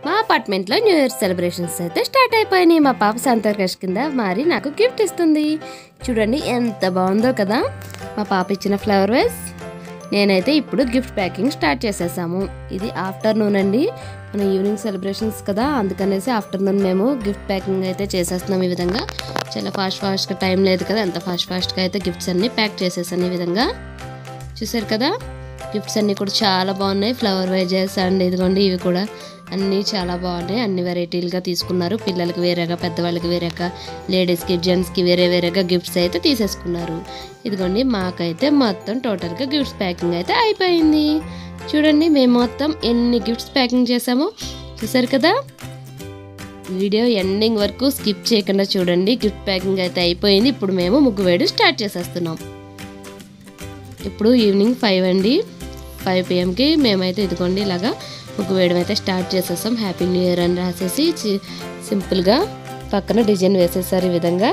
మా అపార్ట్మెంట్లో new year celebrations అయితే స్టార్ట్ అయిపోయినాయి మా పాప సంతోష్ కింద మరి నాకు గిఫ్ట్ ఇస్తుంది చూడండి ఎంత బాగుందో కదా మా పాప ఇచ్చిన ఫ్లవర్ వేస్ నేనైతే ఇప్పుడు గిఫ్ట్ ప్యాకింగ్ స్టార్ట్ చేసేసాము ఇది ఆఫ్టర్నూన్ అండి మన ఈవినింగ్ సెలబ్రేషన్స్ కదా అందుకనేసి ఆఫ్టర్నూన్ మేము గిఫ్ట్ ప్యాకింగ్ అయితే చేసేస్తున్నాం ఈ విధంగా చాలా ఫాస్ట్ ఫాస్ట్గా టైం లేదు కదా ఎంత ఫాస్ట్ ఫాస్ట్గా అయితే గిఫ్ట్స్ అన్ని ప్యాక్ చేసేసాను ఈ విధంగా చూసారు కదా గిఫ్ట్స్ అన్నీ కూడా చాలా బాగున్నాయి ఫ్లవర్ వైజెస్ అండ్ ఇదిగోండి ఇవి కూడా అన్నీ చాలా బాగున్నాయి అన్ని వెరైటీలుగా తీసుకున్నారు పిల్లలకి వేరేగా పెద్దవాళ్ళకి వేరేగా లేడీస్కి జెంట్స్కి వేరే వేరేగా గిఫ్ట్స్ అయితే తీసేసుకున్నారు ఇదిగోండి మాకైతే మొత్తం టోటల్గా గిఫ్ట్స్ ప్యాకింగ్ అయితే అయిపోయింది చూడండి మేము మొత్తం ఎన్ని గిఫ్ట్స్ ప్యాకింగ్ చేసామో చూసారు కదా వీడియో ఎండింగ్ వరకు స్కిప్ చేయకుండా చూడండి గిఫ్ట్ ప్యాకింగ్ అయితే అయిపోయింది ఇప్పుడు మేము ముగ్గు వేయడం స్టార్ట్ చేసేస్తున్నాం ఇప్పుడు ఈవినింగ్ ఫైవ్ అండి ఫైవ్ పిఎంకి మేమైతే ఇదిగోండి ఇలాగా ముగ్గు వేయడం అయితే స్టార్ట్ చేసేసాం హ్యాపీ న్యూ ఇయర్ అని రాసేసి చి- సింపుల్గా పక్కన డిజైన్ వేసేసారు ఈ విధంగా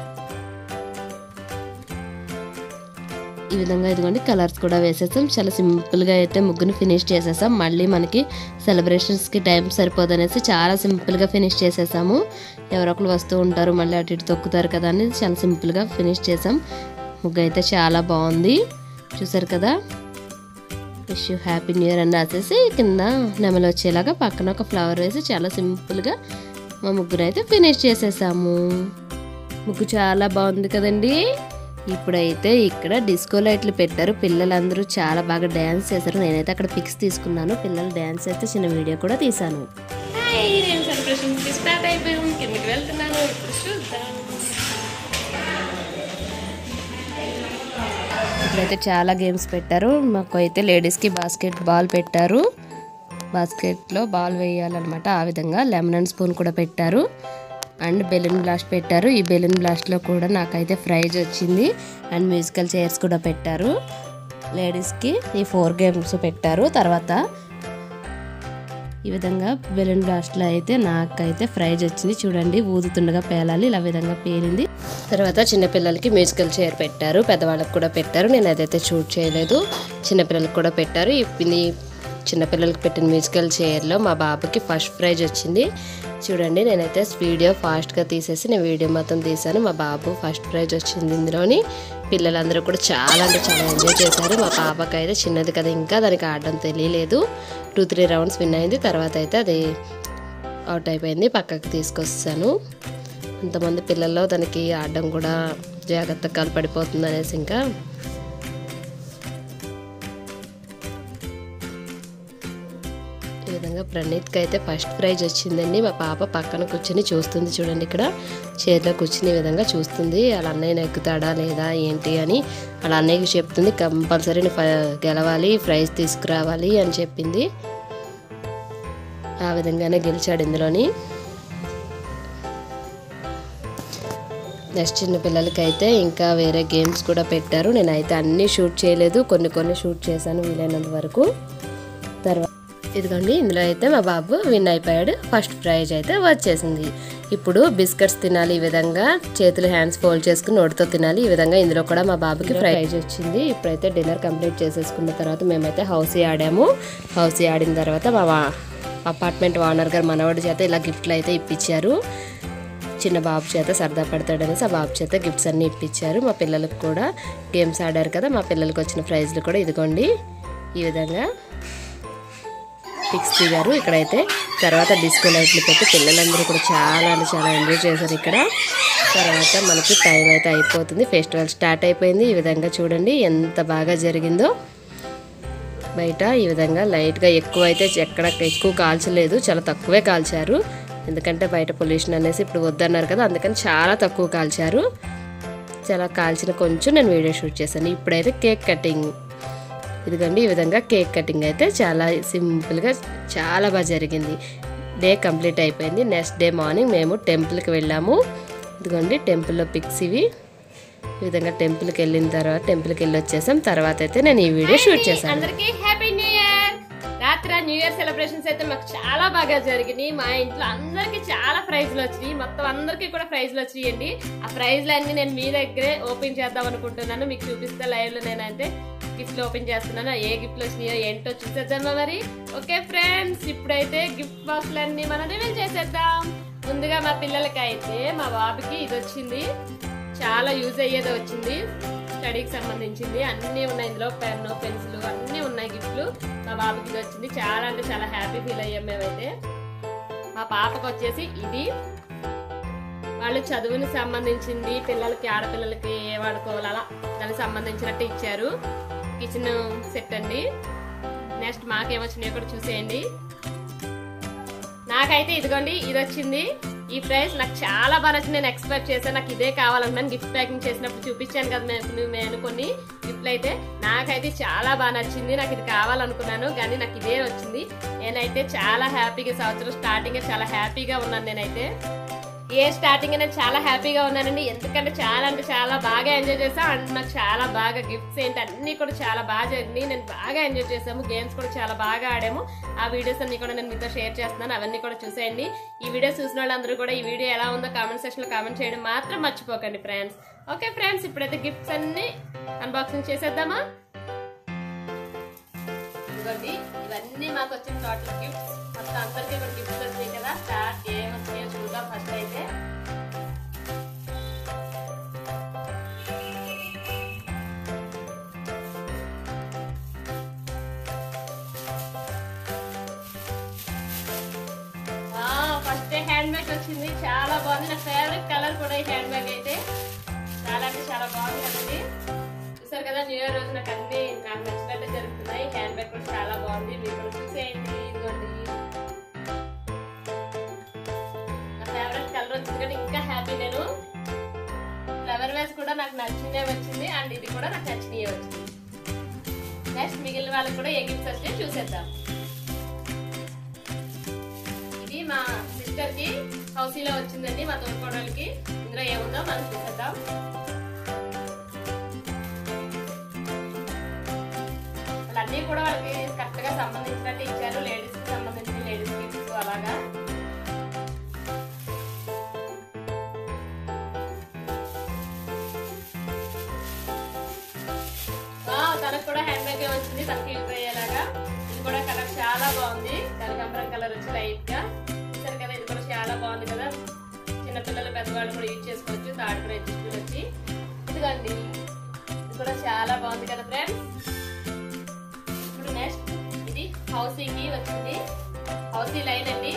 ఈ విధంగా ఇదిగోండి కలర్స్ కూడా వేసేసాం చాలా సింపుల్గా అయితే ముగ్గుని ఫినిష్ చేసేసాం మళ్ళీ మనకి సెలబ్రేషన్స్కి టైం సరిపోదనేసి చాలా సింపుల్గా ఫినిష్ చేసేసాము ఎవరొకరు వస్తూ ఉంటారు మళ్ళీ అటు ఇటు తొక్కుతారు కదా అని చాలా సింపుల్గా ఫినిష్ చేసాం ముగ్గు అయితే చాలా బాగుంది చూసారు కదా wish you happy new year అని రాసేసి కింద నెమలు వచ్చేలాగా పక్కన ఒక ఫ్లవర్ వేసి చాలా సింపుల్గా మా ముగ్గురు అయితే ఫినిష్ చేసేసాము ముగ్గు చాలా బాగుంది కదండి ఇప్పుడైతే ఇక్కడ డిస్కో లైట్లు పెట్టారు పిల్లలందరూ చాలా బాగా డ్యాన్స్ చేశారు నేనైతే అక్కడ పిక్స్ తీసుకున్నాను పిల్లలు డ్యాన్స్ అయితే చిన్న వీడియో కూడా తీశాను హాయ్ నేను సెలబ్రేషన్స్కి స్టార్ట్ అయిపోయాం కిందకి వెళ్తున్నాను ఇప్పుడు చూద్దాం ఇప్పుడైతే చాలా గేమ్స్ పెట్టారు మాకు అయితే లేడీస్కి బాస్కెట్ బాల్ పెట్టారు బాస్కెట్లో బాల్ వేయాలన్నమాట ఆ విధంగా లెమన్ అండ్ స్పూన్ కూడా పెట్టారు అండ్ బెలూన్ బ్లాస్ట్ పెట్టారు ఈ బెలూన్ బ్లాస్ట్లో కూడా నాకైతే ప్రైజ్ వచ్చింది అండ్ మ్యూజికల్ చైర్స్ కూడా పెట్టారు లేడీస్కి ఈ ఫోర్ గేమ్స్ పెట్టారు తర్వాత ఈ విధంగా బెలూన్ బ్లాస్ట్లో అయితే నాకైతే ప్రైజ్ వచ్చింది చూడండి ఊదుతుండగా పేలాలి ఇలా విధంగా పేలింది తర్వాత చిన్నపిల్లలకి మ్యూజికల్ చైర్ పెట్టారు పెద్దవాళ్ళకి కూడా పెట్టారు నేను అదైతే షూట్ చేయలేదు చిన్నపిల్లలకి కూడా పెట్టారు ఇది చిన్నపిల్లలకి పెట్టిన మ్యూజికల్ చైర్లో మా బాబుకి ఫస్ట్ ప్రైజ్ వచ్చింది చూడండి నేనైతే వీడియో ఫాస్ట్గా తీసేసి నేను వీడియో మొత్తం తీశాను మా బాబు ఫస్ట్ ప్రైజ్ వచ్చింది ఇందులోని పిల్లలందరూ కూడా చాలా అంటే చాలా ఎంజాయ్ చేశారు మా పాపకి అయితే చిన్నది కదా ఇంకా దానికి ఆడడం తెలియలేదు టూ త్రీ రౌండ్స్ విన్ అయింది తర్వాత అయితే అది అవుట్ అయిపోయింది పక్కకి తీసుకొస్తాను కొంతమంది పిల్లల్లో దానికి ఆడడం కూడా జాగ్రత్తగా కాలు పడిపోతుంది అనేసి ఇంకా ఈ విధంగా ప్రణీత్కి అయితే ఫస్ట్ ప్రైజ్ వచ్చిందండి మా పాప పక్కన కూర్చొని చూస్తుంది చూడండి ఇక్కడ చైర్లో కూర్చుని ఈ విధంగా చూస్తుంది వాళ్ళ అన్నయ్య ఎక్కుతాడా లేదా ఏంటి అని వాళ్ళ అన్నయ్యకి చెప్తుంది కంపల్సరీ నువ్వు ఫ- గెలవాలి ప్రైజ్ తీసుకురావాలి అని చెప్పింది ఆ విధంగానే గెలిచాడు ఇందులోని నెక్స్ట్ చిన్న పిల్లలకైతే ఇంకా వేరే గేమ్స్ కూడా పెట్టారు నేనైతే అన్నీ షూట్ చేయలేదు కొన్ని కొన్ని షూట్ చేశాను వీలైనంత వరకు తర్వాత ఇదిగోండి ఇందులో అయితే మా బాబు విన్ అయిపోయాడు ఫస్ట్ ప్రైజ్ అయితే వచ్చేసింది ఇప్పుడు బిస్కెట్స్ తినాలి ఈ విధంగా చేతులు హ్యాండ్స్ ఫోల్డ్ చేసుకుని నోటితో తినాలి ఈ విధంగా ఇందులో కూడా మా బాబుకి ప్రైజ్ వచ్చింది ఇప్పుడైతే డిన్నర్ కంప్లీట్ చేసేసుకున్న తర్వాత మేమైతే హౌసీ ఆడాము హౌసీ ఆడిన తర్వాత మా వా- అపార్ట్మెంట్ ఓనర్ గారు మనవాడి చేత ఇలా గిఫ్ట్లు అయితే ఇప్పించారు చిన్న బాబు చేత సరదా పడతాడనేసి ఆ బాబు చేత గిఫ్ట్స్ అన్నీ ఇప్పించారు మా పిల్లలకు కూడా గేమ్స్ ఆడారు కదా మా పిల్లలకు వచ్చిన ప్రైజ్లు కూడా ఇదిగోండి ఈ విధంగా పిక్స్ దిగారు ఇక్కడైతే తర్వాత డిస్కో లైట్లు పెట్టి పిల్లలందరూ కూడా చాలా అంటే చాలా ఎంజాయ్ చేశారు ఇక్కడ తర్వాత మనకి టైం అయితే అయిపోతుంది ఫెస్టివల్ స్టార్ట్ అయిపోయింది ఈ విధంగా చూడండి ఎంత బాగా జరిగిందో బయట ఈ విధంగా లైట్గా ఎక్కువ అయితే ఎక్కడ ఎక్కువ కాల్చలేదు చాలా తక్కువే కాల్చారు ఎందుకంటే బయట పొల్యూషన్ అనేసి ఇప్పుడు వద్దన్నారు కదా అందుకని చాలా తక్కువ కాల్చారు చాలా కాల్చిన కొంచెం నేను వీడియో షూట్ చేశాను ఇప్పుడైతే కేక్ కటింగ్ ఇదిగోండి ఈ విధంగా కేక్ కటింగ్ అయితే చాలా సింపుల్గా చాలా బాగా జరిగింది డే కంప్లీట్ అయిపోయింది నెక్స్ట్ డే మార్నింగ్ మేము టెంపుల్కి వెళ్ళాము ఇదిగోండి టెంపుల్లో పిక్స్ ఇవి ఈ విధంగా టెంపుల్కి వెళ్ళిన తర్వాత టెంపుల్కి వెళ్ళి వచ్చేసాం తర్వాత అయితే నేను ఈ వీడియో షూట్ చేశాను అందరికీ హ్యాపీ న్యూ ఇయర్ రాత్రి దసరా న్యూ ఇయర్ సెలబ్రేషన్స్ అయితే మాకు చాలా బాగా జరిగినాయి మా ఇంట్లో అందరికి చాలా ప్రైజ్లు వచ్చినాయి మొత్తం అందరికి కూడా ప్రైజ్లు వచ్చినాయండి ఆ ప్రైజ్లు అన్ని నేను మీ దగ్గరే ఓపెన్ చేద్దాం అనుకుంటున్నాను మీకు చూపిస్తే లైవ్ లో నేనైతే గిఫ్ట్లు ఓపెన్ చేస్తున్నాను ఏ గిఫ్ట్లు వచ్చినాయో ఏంటో చూసేద్దామా మరి ఓకే ఫ్రెండ్స్ ఇప్పుడైతే గిఫ్ట్ బాక్స్లు అన్ని మనం రివీల్ చేసేద్దాం ముందుగా మా పిల్లలకి అయితే మా బాబుకి ఇది వచ్చింది చాలా యూజ్ అయ్యేది వచ్చింది స్టడీకి సంబంధించింది అన్నీ ఉన్నాయి ఇందులో పెన్ పెన్సిల్ అన్నీ ఉన్నాయి గిఫ్ట్లు మా బాబుకి ఇది వచ్చింది చాలా అంటే చాలా హ్యాపీ ఫీల్ అయ్యాం మేమైతే మా పాపకు వచ్చేసి ఇది వాళ్ళు చదువుని సంబంధించింది పిల్లలకి ఆడపిల్లలకి ఏ వాడుకోవాలి అలా దానికి సంబంధించినట్టు ఇచ్చారు కిచెన్ సెట్ అండి నెక్స్ట్ మాకేమొచ్చినాయో కూడా చూసేయండి నాకైతే ఇదిగోండి ఇది వచ్చింది ఈ ప్రైస్ నాకు చాలా బాగా నచ్చింది నేను ఎక్స్పెక్ట్ చేశాను నాకు ఇదే కావాలన్నాను గిఫ్ట్ ప్యాకింగ్ చేసినప్పుడు చూపించాను కదా మేము నేను కొన్ని గిఫ్ట్లు అయితే నాకైతే చాలా బాగా నచ్చింది నాకు ఇది కావాలనుకున్నాను కానీ నాకు ఇదే వచ్చింది నేనైతే చాలా హ్యాపీగా సంవత్సరం స్టార్టింగ్ చాలా హ్యాపీగా ఉన్నాను నేనైతే ఏ స్టార్టింగ్ నేను చాలా హ్యాపీగా ఉన్నానండి ఎందుకంటే చాలా అంటే చాలా బాగా ఎంజాయ్ చేసా అండ్ నాకు చాలా బాగా గిఫ్ట్స్ ఏంటి అన్నీ కూడా చాలా బాగా జరిగినాయి నేను బాగా ఎంజాయ్ చేసాము గేమ్స్ కూడా చాలా బాగా ఆడాము ఆ వీడియోస్ అన్ని కూడా నేను మీతో షేర్ చేస్తున్నాను అవన్నీ కూడా చూసేయండి ఈ వీడియో చూసిన వాళ్ళందరూ కూడా ఈ వీడియో ఎలా ఉందో కామెంట్ సెక్షన్ లో కామెంట్ చేయడం మాత్రం మర్చిపోకండి ఫ్రెండ్స్ ఓకే ఫ్రెండ్స్ ఇప్పుడైతే గిఫ్ట్స్ అన్ని అన్బాక్సింగ్ చేసేద్దామా ఇదిగోండి ఇవన్నీ మాకు వచ్చిన టోటల్ గిఫ్ట్స్ మొత్తం అందరికీ కూడా గిఫ్ట్స్ వచ్చినాయి కదా స్టార్ట్ ఏం వచ్చినాయో చూద్దాం ఫస్ట్ అయితే ఫస్ట్ హ్యాండ్ బ్యాగ్ వచ్చింది చాలా బాగుంది నా ఫేవరెట్ కలర్ కూడా ఈ హ్యాండ్ బ్యాగ్ అయితే చాలా అంటే చాలా బాగుంది కదండి చూసారు కదా న్యూ ఇయర్ రోజు నాకు అన్ని నాకు నచ్చినట్టు జరుగుతున్నాయి హ్యాండ్ బ్యాగ్ కూడా చాలా బాగుంది మీరు కూడా చూసేయండి ఇదిగోండి నా ఫేవరెట్ కలర్ వచ్చింది కానీ ఇంకా హ్యాపీ నేను ఫ్లవర్ వేస్ కూడా నాకు నచ్చిందే వచ్చింది అండ్ ఇది కూడా నాకు నచ్చినయే వచ్చింది నెక్స్ట్ మిగిలిన వాళ్ళకి కూడా ఏ గిఫ్ట్స్ వస్తే చూసేద్దాం ఇది మా సిస్టర్ కి హౌసీలో వచ్చిందండి మా తోడుకోడలకి ఇందులో ఏముందో మనం చూసేద్దాం అన్నీ కూడా వాళ్ళకి కరెక్ట్ గా సంబంధించినట్టు ఇచ్చారు లేడీస్ కి సంబంధించి లేడీస్ గిఫ్ట్స్ అలాగా వావ్, తనకు కూడా హ్యాండ్ బ్యాగ్ వచ్చింది తనకి యూజ్ అయ్యేలాగా ఇది కూడా కలర్ చాలా బాగుంది కనకాంబరం కలర్ వచ్చి లైట్ గా చూసారు కదా ఇది కూడా చాలా బాగుంది కదా చిన్నపిల్లలు పెద్దవాళ్ళు కూడా యూజ్ చేసుకోవచ్చు తాడు కూడా ఎత్తుకుని వచ్చి ఇదిగోండి ఇది కూడా చాలా బాగుంది కదా ఫ్రెండ్స్ ఇప్పుడు నెక్స్ట్ ఇది హౌసీకి వచ్చింది హౌసీ లైన్ అండి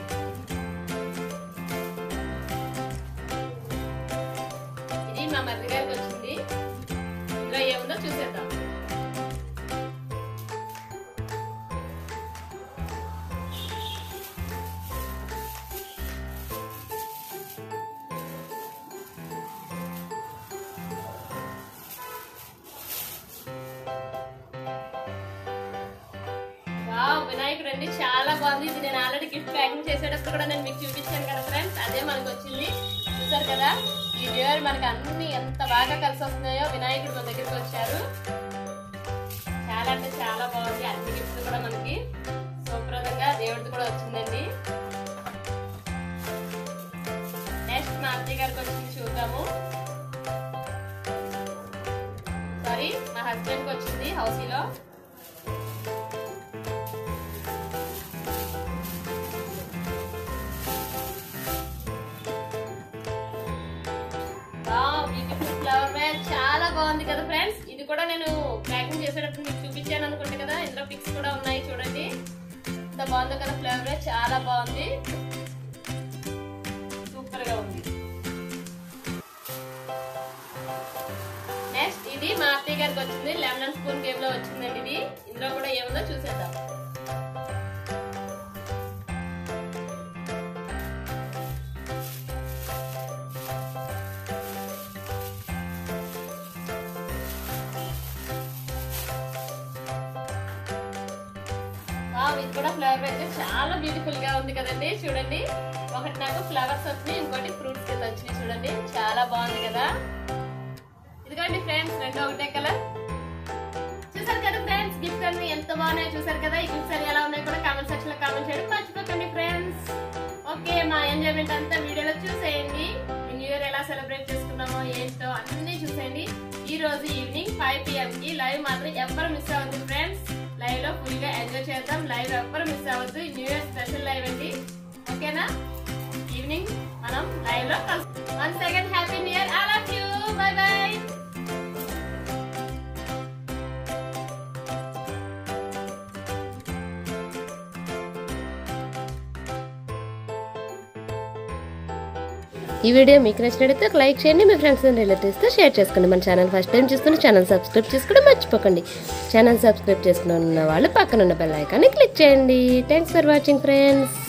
ఇది మా మరిది గారికి వచ్చింది ఇందులో ఏముందో చూసేద్దాం వావ్ వినాయకుడు అండి చాలా బాగుంది ఇది నేను ఆల్రెడీ గిఫ్ట్ ప్యాకింగ్ చేసేటప్పుడు కూడా నేను మీకు చూపించాను కదా ఫ్రెండ్స్ అదే మనకు వచ్చింది చూసారు కదా ఈ ఇయర్ మనకు అన్ని ఎంత బాగా కలిసి వస్తున్నాయో వినాయకుడు మన దగ్గరికి వచ్చారు చాలా అంటే చాలా బాగుంది అన్ని గిఫ్ట్లు కూడా మనకి శుభ్రదంగా దేవుడిది కూడా వచ్చిందండి నెక్స్ట్ మా అత్తయ్య గారికి వచ్చింది చూద్దాము సారీ మా హస్బెండ్కి వచ్చింది హౌసీలో ఫ్లవర్ మ్యాచ్ చాలా బాగుంది కదా ఫ్రెండ్స్ ఇది కూడా నేను ప్యాకింగ్ చేసేటప్పుడు మీకు చూపించాను అనుకుంటే కదా ఇందులో పిక్స్ కూడా ఉన్నాయి చూడండి ఎంత బాగుందో కదా ఫ్లవర్ మ్యాచ్ చాలా బాగుంది సూపర్ గా ఉంది నెక్స్ట్ ఇది మా అత్తయ్య గారికి వచ్చింది లెమన్ స్పూన్ గేమ్ లో వచ్చిందండి ఇది ఇందులో కూడా ఏముందో చూసేద్దాం వావ్, ఇది కూడా ఫ్లవర్ అయితే చాలా బ్యూటిఫుల్ గా ఉంది కదండి చూడండి ఒకటి నాకు ఫ్లవర్స్ వచ్చినాయి ఇంకోటి ఫ్రూట్స్ కింద వచ్చినాయి చూడండి చాలా బాగుంది కదా ఇదిగోండి ఫ్రెండ్స్ రెండు ఒకటే కలర్ చూసారు కదా ఫ్రెండ్స్ గిఫ్ట్స్ అన్ని ఎంత బాగున్నాయో చూసారు కదా ఈ గిఫ్ట్స్ అన్ని ఎలా ఉన్నాయో కూడా కామెంట్ సెక్షన్ లో కామెంట్ చేయడం మర్చిపోకండి ఫ్రెండ్స్ ఓకే మా ఎంజాయ్మెంట్ అంతా వీడియోలో చూసేయండి న్యూ ఇయర్ ఎలా సెలబ్రేట్ చేసుకున్నామో ఏంటో అన్ని చూసేయండి ఈ రోజు ఈవినింగ్ ఫైవ్ పిఎం కి లైవ్ మాత్రం ఎవ్వరు మిస్ అవ్వద్దు ఫ్రెండ్స్ లైవ్ లో ఫుల్ గా ఎంజాయ్ చేద్దాం లైవ్ ఎవ్వరు మిస్ అవ్వద్దు న్యూ ఇయర్ స్పెషల్ లైవ్ అండి ఓకేనా ఈవినింగ్ మనం లైవ్ లో కలుస్తాం one second happy new year I love you bye bye ఈ వీడియో మీకు నచ్చినట్లయితే ఒక లైక్ చేయండి మీ ఫ్రెండ్స్ అండ్ రిలేటివ్స్తో షేర్ చేసుకోండి మన ఛానల్ ఫస్ట్ టైం చూస్తున్న ఛానల్ సబ్స్క్రైబ్ చేసుకోవడం మర్చిపోకండి ఛానల్ సబ్స్క్రైబ్ చేసుకున్న వాళ్ళు పక్కన ఉన్న బెల్ ఐకాన్ని క్లిక్ చేయండి థ్యాంక్స్ ఫర్ వాచింగ్ ఫ్రెండ్స్